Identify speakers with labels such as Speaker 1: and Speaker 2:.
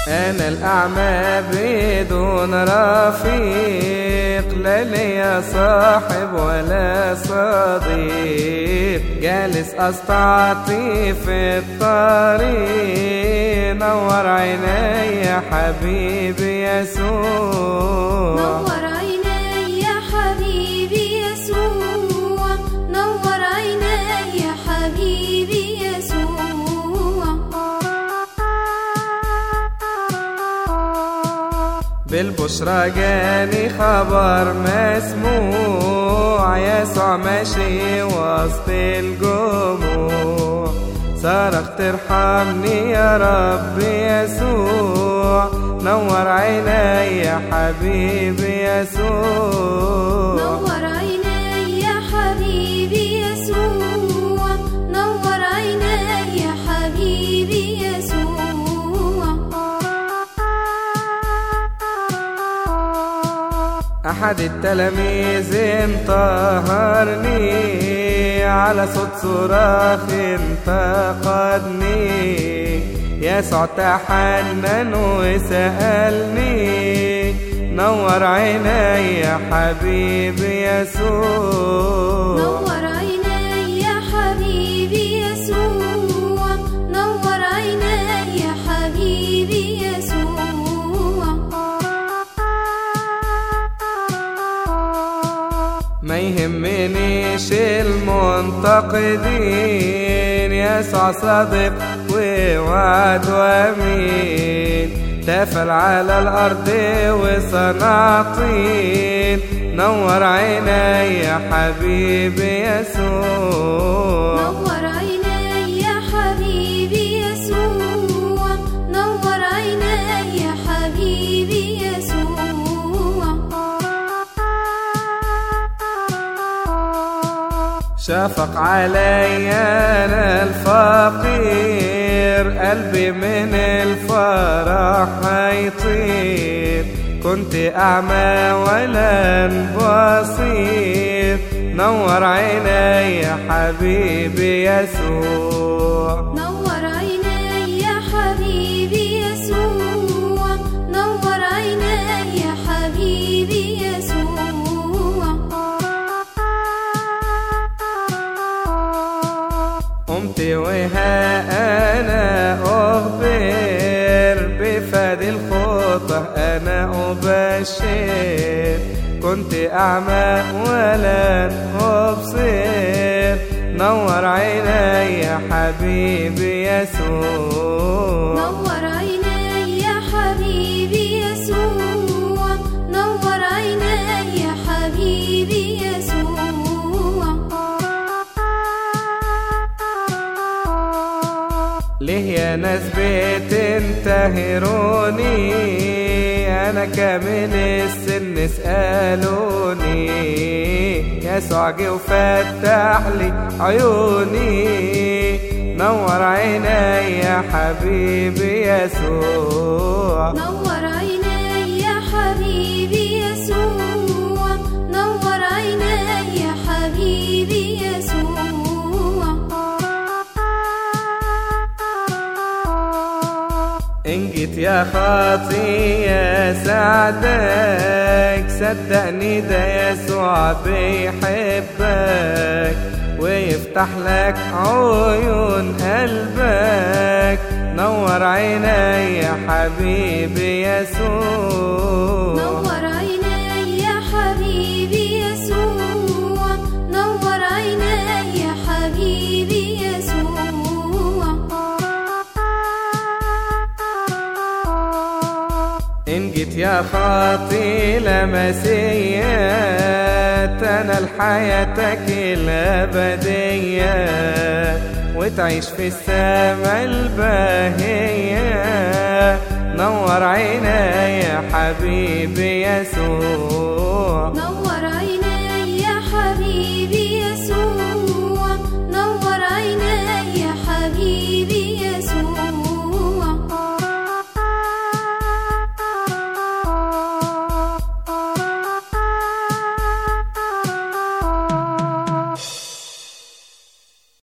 Speaker 1: أنا الأعمى بدون رفيق لا لي صاحب ولا صديق جالس أستعطي في الطريق نور عيني يا حبيبي يسوع
Speaker 2: نور عيني يا حبيبي يسوع نور عيني يا حبيبي يسوع
Speaker 1: بالبشرى جاني خبر مسموع يسوع ماشي وسط الجموع صرخت ارحمني يا رب يسوع نور عيني يا حبيبي يسوع
Speaker 2: نور عيني يا حبيبي يسوع نور عيني يا حبيبي يسوع
Speaker 1: أحد التلاميذ انتهرني على صوت صراخ انتقدني يسوع تحنن وسألني نور عيني يا حبيبي يسوع
Speaker 2: نور عيني يا حبيبي يسوع نور عيني يا حبيبي يسوع
Speaker 1: ما يهمنيش المنتقدين يسوع صادق ووعد وامين تفل على الارض وصنع طين نور عيني يا حبيبي يسوع
Speaker 2: نور عيني يا حبيبي يسوع نور عيني يا حبيبي يسوع
Speaker 1: شفق علي انا الفقير قلبي من الفرح هيطير كنت اعمى ولن بصير نور عيني يا حبيبي يسوع
Speaker 2: نور عيني يا حبيبي يسوع نور عيني يا حبيبي يسوع
Speaker 1: قمت وها انا اخبر بفادي الخطى انا ابشر كنت اعمى ولن ابصر نور عيني يا حبيبي يسوع
Speaker 2: نور عيني يا حبيبي يسوع نور عيني يا حبيبي يسوع
Speaker 1: ليه يا ناس بتنتهروني انا كامل السن اسالوني يسوع جه وفتح لي عيوني نور عيني يا حبيبي يسوع
Speaker 2: نور عيني يا حبيبي يسوع نور عيني يا حبيبي يسوع
Speaker 1: إن جيت يا خاطي يا سعدك صدقني ده يسوع بيحبك ويفتح لك عيون قلبك نور عيني يا حبيبي يسوع
Speaker 2: نور عيني يا حبيبي يسوع نور عيني يا حبيبي يسوع
Speaker 1: إن جيت يا خاطي لمسيات أنا لحياتك الأبدية وتعيش في السماء الباهية نور عيني يا حبيبي يسوع